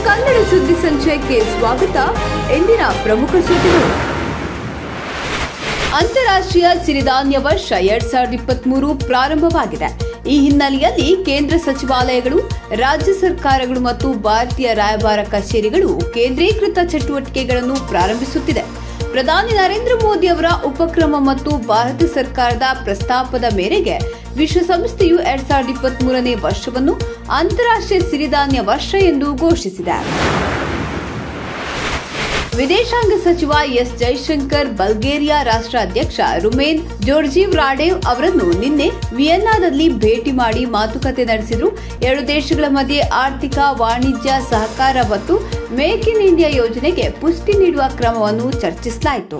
ಕನ್ನಡ ಸುದ್ದಿ ಸಂಚಯಕ್ಕೆ ಸ್ವಾಗತ ಇಂದಿನ ಪ್ರಮುಖ ಸುದ್ದಿಗಳು ಅಂತಾರಾಷ್ಟ್ರೀಯ ಸಿರಿಧಾನ್ಯ ವರ್ಷ ಎರಡ್ ಸಾವಿರದ ಇಪ್ಪತ್ಮೂರು ಪ್ರಾರಂಭವಾಗಿದೆ ಈ ಹಿನ್ನೆಲೆಯಲ್ಲಿ ಕೇಂದ್ರ ಸಚಿವಾಲಯಗಳು ರಾಜ್ಯ ಸರ್ಕಾರಗಳು ಮತ್ತು ಭಾರತೀಯ ರಾಯಭಾರ ಕಚೇರಿಗಳು ಕೇಂದ್ರೀಕೃತ ಚಟುವಟಿಕೆಗಳನ್ನು ಪ್ರಾರಂಭಿಸುತ್ತಿದೆ ಪ್ರಧಾನಿ ನರೇಂದ್ರ ಮೋದಿ ಅವರ ಉಪಕ್ರಮ ಮತ್ತು ಭಾರತ ಸರ್ಕಾರದ ಪ್ರಸ್ತಾಪದ ಮೇರೆಗೆ ವಿಶ್ವಸಂಸ್ಥೆಯು ಎರಡ್ ಸಾವಿರದ ಇಪ್ಪತ್ತ್ ಮೂರನೇ ವರ್ಷವನ್ನು ಅಂತಾರಾಷ್ಟ್ರೀಯ ಸಿರಿಧಾನ್ಯ ವರ್ಷ ಎಂದು ಘೋಷಿಸಿದೆ ವಿದೇಶಾಂಗ ಸಚಿವ ಎಸ್ ಜೈಶಂಕರ್ ಬಲ್ಗೇರಿಯಾ ರಾಷ್ಟ್ರ ಅಧ್ಯಕ್ಷ ರುಮೇನ್ ಜೋರ್ಜಿವ್ ರಾಡೇವ್ ಅವರನ್ನು ನಿನ್ನೆ ವಿಯೆನ್ನಾದಲ್ಲಿ ಭೇಟಿ ಮಾಡಿ ಮಾತುಕತೆ ನಡೆಸಿದರು ಎರಡು ದೇಶಗಳ ಮಧ್ಯೆ ಆರ್ಥಿಕ ವಾಣಿಜ್ಯ ಸಹಕಾರ ಮತ್ತು ಮೇಕ್ ಇನ್ ಇಂಡಿಯಾ ಯೋಜನೆಗೆ ಪುಷ್ಟಿ ನೀಡುವ ಕ್ರಮವನ್ನು ಚರ್ಚಿಸಲಾಯಿತು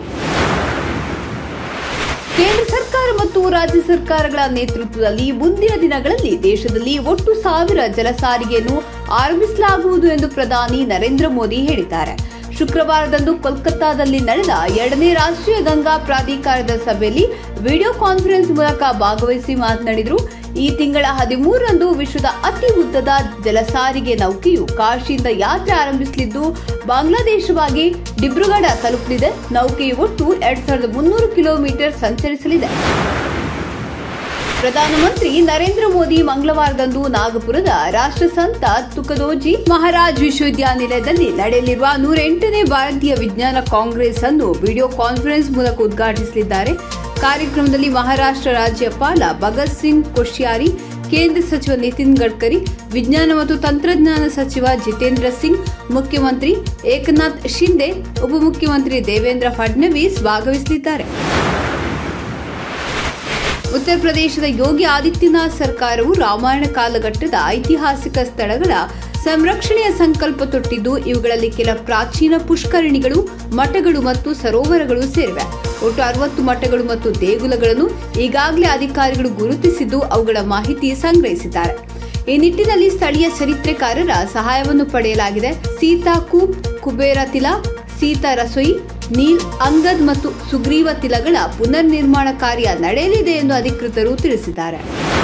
ಕೇಂದ್ರ ಸರ್ಕಾರ ಮತ್ತು ರಾಜ್ಯ ಸರ್ಕಾರಗಳ ನೇತೃತ್ವದಲ್ಲಿ ಮುಂದಿನ ದಿನಗಳಲ್ಲಿ ದೇಶದಲ್ಲಿ ಒಟ್ಟು ಸಾವಿರ ಜಲ ಸಾರಿಗೆಯನ್ನು ಆರಂಭಿಸಲಾಗುವುದು ಎಂದು ಪ್ರಧಾನಿ ನರೇಂದ್ರ ಮೋದಿ ಹೇಳಿದ್ದಾರೆ ಶುಕ್ರವಾರದಂದು ಕೋಲ್ಕತ್ತಾದಲ್ಲಿ ನಡೆದ ಎರಡನೇ ರಾಷ್ಟ್ರೀಯ ಗಂಗಾ ಪ್ರಾಧಿಕಾರದ ಸಭೆಯಲ್ಲಿ ವಿಡಿಯೋ ಕಾನ್ಫರೆನ್ಸ್ ಮೂಲಕ ಭಾಗವಹಿಸಿ ಮಾತನಾಡಿದರು ಈ ತಿಂಗಳ ಹದಿಮೂರರಂದು ವಿಶ್ವದ ಅತಿ ಉದ್ದದ ಜಲಸಾರಿಗೆ ನೌಕೆಯು ಕಾಶಿಯಿಂದ ಯಾತ್ರೆ ಆರಂಭಿಸಲಿದ್ದು ಬಾಂಗ್ಲಾದೇಶವಾಗಿ ಡಿಬ್ರುಗಢ ತಲುಪಲಿದೆ ನೌಕೆಯು ಒಟ್ಟು ಎರಡ್ ಸಾವಿರದ ಮುನ್ನೂರು ಕಿಲೋಮೀಟರ್ ಸಂಚರಿಸಲಿದೆ ಪ್ರಧಾನಮಂತ್ರಿ ನರೇಂದ್ರ ಮೋದಿ ಮಂಗಳವಾರದಂದು ನಾಗಪುರದ ರಾಷ್ಟ್ರಸಂತ ತುಕದೋಜಿ ಮಹಾರಾಜ್ ವಿಶ್ವವಿದ್ಯಾನಿಲಯದಲ್ಲಿ ನಡೆಯಲಿರುವ ನೂರ ಎಂಟನೇ ಭಾರತೀಯ ವಿಜ್ಞಾನ ಕಾಂಗ್ರೆಸ್ ಅನ್ನು ವಿಡಿಯೋ ಕಾನ್ಫರೆನ್ಸ್ ಮೂಲಕ ಉದ್ಘಾಟಿಸಲಿದ್ದಾರೆ ಕಾರ್ಯಕ್ರಮದಲ್ಲಿ ಮಹಾರಾಷ್ಟ್ರ ರಾಜ್ಯಪಾಲ ಭಗತ್ ಸಿಂಗ್ ಕೊಶ್ಯಾರಿ ಕೇಂದ್ರ ಸಚಿವ ನಿತಿನ್ ಗಡ್ಕರಿ ವಿಜ್ಞಾನ ಮತ್ತು ತಂತ್ರಜ್ಞಾನ ಸಚಿವ ಜಿತೇಂದ್ರ ಸಿಂಗ್ ಮುಖ್ಯಮಂತ್ರಿ ಏಕನಾಥ್ ಶಿಂದೆ ಉಪಮುಖ್ಯಮಂತ್ರಿ ದೇವೇಂದ್ರ ಫಡ್ನವೀಸ್ ಭಾಗವಹಿಸಲಿದ್ದಾರೆ ಉತ್ತರ ಪ್ರದೇಶದ ಯೋಗಿ ಆದಿತ್ಯನಾಥ್ ಸರ್ಕಾರವು ರಾಮಾಯಣ ಕಾಲಘಟ್ಟದ ಐತಿಹಾಸಿಕ ಸ್ಥಳಗಳ ಸಂರಕ್ಷಣೆಯ ಸಂಕಲ್ಪ ತೊಟ್ಟಿದ್ದು ಇವುಗಳಲ್ಲಿ ಕೆಲ ಪ್ರಾಚೀನ ಪುಷ್ಕರಣಿಗಳು ಮಠಗಳು ಮತ್ತು ಸರೋವರಗಳು ಸೇರಿವೆ ಒಟ್ಟು ಅರವತ್ತು ಮಠಗಳು ಮತ್ತು ದೇಗುಲಗಳನ್ನು ಈಗಾಗಲೇ ಅಧಿಕಾರಿಗಳು ಗುರುತಿಸಿದ್ದು ಅವುಗಳ ಮಾಹಿತಿ ಸಂಗ್ರಹಿಸಿದ್ದಾರೆ ಈ ನಿಟ್ಟಿನಲ್ಲಿ ಸ್ಥಳೀಯ ಚರಿತ್ರೆಕಾರರ ಸಹಾಯವನ್ನು ಪಡೆಯಲಾಗಿದೆ ಸೀತಾ ಕೂಪ್ ಕುಬೇರ ತಿಲ ಸೀತಾ ರಸೊಯಿ ನೀಲ್ ಅಂಗದ್ ಮತ್ತು ಸುಗ್ರೀವ ತಿಲಗಳ ಪುನರ್ ನಿರ್ಮಾಣ ಕಾರ್ಯ ನಡೆಯಲಿದೆ ಎಂದು ಅಧಿಕೃತರು ತಿಳಿಸಿದ್ದಾರೆ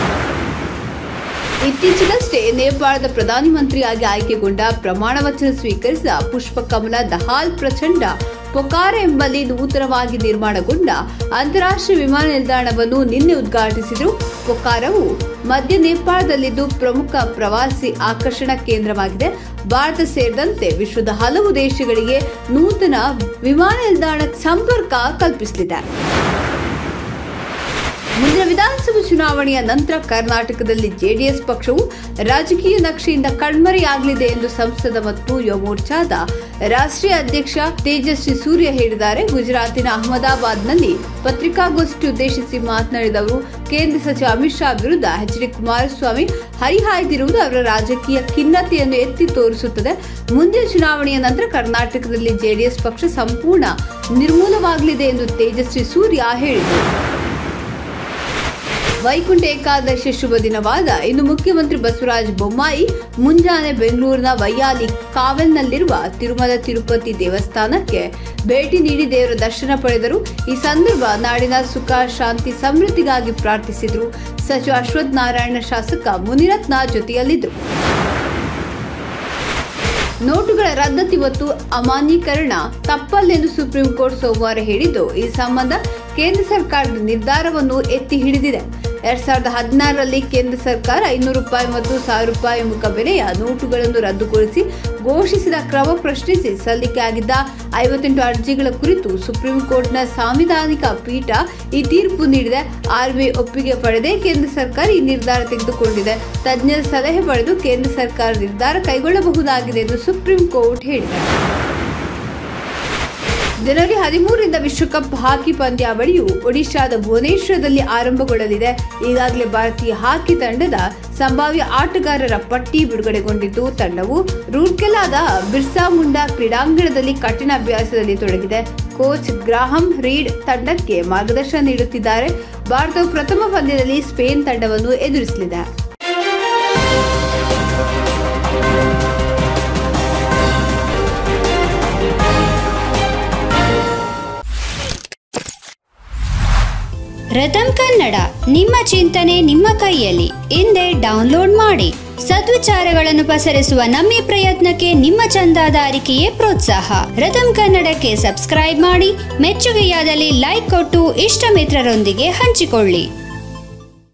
ಇತ್ತೀಚೆಗಷ್ಟೇ ನೇಪಾಳದ ಪ್ರಧಾನಿ ಮಂತ್ರಿಯಾಗಿ ಆಯ್ಕೆಗೊಂಡ ಪ್ರಮಾಣ ವಚನ ಸ್ವೀಕರಿಸಿದ ಪುಷ್ಪಕಮಲ ದಹಾಲ್ ಪ್ರಚಂಡ ಪೊಕಾರ ಎಂಬಲ್ಲಿ ನೂತನವಾಗಿ ನಿರ್ಮಾಣಗೊಂಡ ಅಂತಾರಾಷ್ಟ್ರೀಯ ವಿಮಾನ ನಿಲ್ದಾಣವನ್ನು ನಿನ್ನೆ ಉದ್ಘಾಟಿಸಿದರು ಪೊಕಾರವು ಮಧ್ಯ ನೇಪಾಳದಲ್ಲಿದ್ದು ಪ್ರಮುಖ ಪ್ರವಾಸಿ ಆಕರ್ಷಣಾ ಕೇಂದ್ರವಾಗಿದೆ ಭಾರತ ಸೇರಿದಂತೆ ವಿಶ್ವದ ಹಲವು ದೇಶಗಳಿಗೆ ನೂತನ ವಿಮಾನ ನಿಲ್ದಾಣ ಸಂಪರ್ಕ ಕಲ್ಪಿಸಲಿದೆ ಮುಂದಿನ ವಿಧಾನಸಭಾ ಚುನಾವಣೆಯ ನಂತರ ಕರ್ನಾಟಕದಲ್ಲಿ ಜೆಡಿಎಸ್ ಪಕ್ಷವು ರಾಜಕೀಯ ನಕ್ಷೆಯಿಂದ ಕಣ್ಮರೆಯಾಗಲಿದೆ ಎಂದು ಸಂಸದ ಮತ್ತು ಯುವ ಮೋರ್ಚಾದ ರಾಷ್ಟ್ರೀಯ ಅಧ್ಯಕ್ಷ ತೇಜಸ್ವಿ ಸೂರ್ಯ ಹೇಳಿದ್ದಾರೆ ಗುಜರಾತಿನ ಅಹಮದಾಬಾದ್ನಲ್ಲಿ ಪತ್ರಿಕಾಗೋಷ್ಠಿ ಉದ್ದೇಶಿಸಿ ಮಾತನಾಡಿದ ಅವರು ಕೇಂದ್ರ ಸಚಿವ ಅಮಿತ್ ಶಾ ವಿರುದ್ಧ ಎಚ್ ಡಿ ಕುಮಾರಸ್ವಾಮಿ ಹರಿಹಾಯ್ದಿರುವುದು ಅವರ ರಾಜಕೀಯ ಖಿನ್ನತೆಯನ್ನು ಎತ್ತಿ ತೋರಿಸುತ್ತದೆ ಮುಂದಿನ ಚುನಾವಣೆಯ ನಂತರ ಕರ್ನಾಟಕದಲ್ಲಿ ಜೆಡಿಎಸ್ ಪಕ್ಷ ಸಂಪೂರ್ಣ ನಿರ್ಮೂಲವಾಗಲಿದೆ ಎಂದು ತೇಜಸ್ವಿ ಸೂರ್ಯ ಹೇಳಿದರು ವೈಕುಂಠ ಏಕಾದಶಿ ಶುಭ ದಿನವಾದ ಇಂದು ಮುಖ್ಯಮಂತ್ರಿ ಬಸವರಾಜ ಬೊಮ್ಮಾಯಿ ಮುಂಜಾನೆ ಬೆಂಗಳೂರಿನ ವೈಯಾಲಿ ಕಾವೆಲ್ನಲ್ಲಿರುವ ತಿರುಮಲ ತಿರುಪತಿ ದೇವಸ್ಥಾನಕ್ಕೆ ಭೇಟಿ ನೀಡಿ ದೇವರ ದರ್ಶನ ಪಡೆದರು ಈ ಸಂದರ್ಭ ನಾಡಿನ ಸುಖ ಶಾಂತಿ ಸಮೃದ್ಧಿಗಾಗಿ ಪ್ರಾರ್ಥಿಸಿದರು ಸಚಿವ ಅಶ್ವಥ್ ನಾರಾಯಣ ಶಾಸಕ ಮುನಿರತ್ನ ಜೊತೆಯಲ್ಲಿದ್ದರು ನೋಟುಗಳ ರದ್ದತಿ ಮತ್ತು ಅಮಾನ್ಯೀಕರಣ ತಪ್ಪಲ್ಲೆಂದು ಸುಪ್ರೀಂ ಕೋರ್ಟ್ ಸೋಮವಾರ ಹೇಳಿದ್ದು ಈ ಸಂಬಂಧ ಕೇಂದ್ರ ಸರ್ಕಾರದ ನಿರ್ಧಾರವನ್ನು ಎತ್ತಿ ಹಿಡಿದಿದೆ ಎರಡ್ ಸಾವಿರದ ಹದಿನಾರರಲ್ಲಿ ಕೇಂದ್ರ ಸರ್ಕಾರ ಐನೂರು ರೂಪಾಯಿ ಮತ್ತು ಸಾವಿರ ರೂಪಾಯಿ ಮುಖಬೆಲೆಯ ನೋಟುಗಳನ್ನು ರದ್ದುಗೊಳಿಸಿ ಘೋಷಿಸಿದ ಕ್ರಮ ಪ್ರಶ್ನಿಸಿ ಸಲ್ಲಿಕೆಯಾಗಿದ್ದ ಐವತ್ತೆಂಟು ಅರ್ಜಿಗಳ ಕುರಿತು ಸುಪ್ರೀಂ ಕೋರ್ಟ್ನ ಸಾಂವಿಧಾನಿಕ ಪೀಠ ಈ ತೀರ್ಪು ನೀಡಿದೆ ಆರ್ಬಿಐ ಒಪ್ಪಿಗೆ ಪಡೆದೇ ಕೇಂದ್ರ ಸರ್ಕಾರ ಈ ನಿರ್ಧಾರ ತೆಗೆದುಕೊಂಡಿದೆ ತಜ್ಞರ ಸಲಹೆ ಪಡೆದು ಕೇಂದ್ರ ಸರ್ಕಾರ ನಿರ್ಧಾರ ಕೈಗೊಳ್ಳಬಹುದಾಗಿದೆ ಎಂದು ಸುಪ್ರೀಂ ಕೋರ್ಟ್ ಹೇಳಿದೆ ಜನವರಿ ಹದಿಮೂರರಿಂದ ವಿಶ್ವಕಪ್ ಹಾಕಿ ಪಂದ್ಯಾವಳಿಯು ಒಡಿಶಾದ ಭುವನೇಶ್ವರದಲ್ಲಿ ಆರಂಭಗೊಳ್ಳಲಿದೆ ಈಗಾಗಲೇ ಭಾರತೀಯ ಹಾಕಿ ತಂಡದ ಸಂಭಾವ್ಯ ಆಟಗಾರರ ಪಟ್ಟಿ ಬಿಡುಗಡೆಗೊಂಡಿದ್ದು ತಂಡವು ರೂರ್ಕೆಲಾದ ಬಿರ್ಸಾ ಮುಂಡಾ ಕ್ರೀಡಾಂಗಣದಲ್ಲಿ ಕಠಿಣ ಅಭ್ಯಾಸದಲ್ಲಿ ತೊಡಗಿದೆ ಕೋಚ್ ಗ್ರಾಹಂ ರೀಡ್ ತಂಡಕ್ಕೆ ಮಾರ್ಗದರ್ಶನ ನೀಡುತ್ತಿದ್ದಾರೆ ಭಾರತವು ಪ್ರಥಮ ಪಂದ್ಯದಲ್ಲಿ ಸ್ಪೇನ್ ತಂಡವನ್ನು ಎದುರಿಸಲಿದೆ ರಥಮ್ ಕನ್ನಡ ನಿಮ್ಮ ಚಿಂತನೆ ನಿಮ್ಮ ಕೈಯಲ್ಲಿ ಹಿಂದೆ ಡೌನ್ಲೋಡ್ ಮಾಡಿ ಸದ್ವಿಚಾರಗಳನ್ನು ಪಸರಿಸುವ ನಮ್ಮ ಈ ಪ್ರಯತ್ನಕ್ಕೆ ನಿಮ್ಮ ಚಂದಾದಾರಿಕೆಯೇ ಪ್ರೋತ್ಸಾಹ ರಥಂ ಕನ್ನಡಕ್ಕೆ ಸಬ್ಸ್ಕ್ರೈಬ್ ಮಾಡಿ ಮೆಚ್ಚುಗೆಯಾದಲ್ಲಿ ಲೈಕ್ ಕೊಟ್ಟು ಇಷ್ಟ ಮಿತ್ರರೊಂದಿಗೆ ಹಂಚಿಕೊಳ್ಳಿ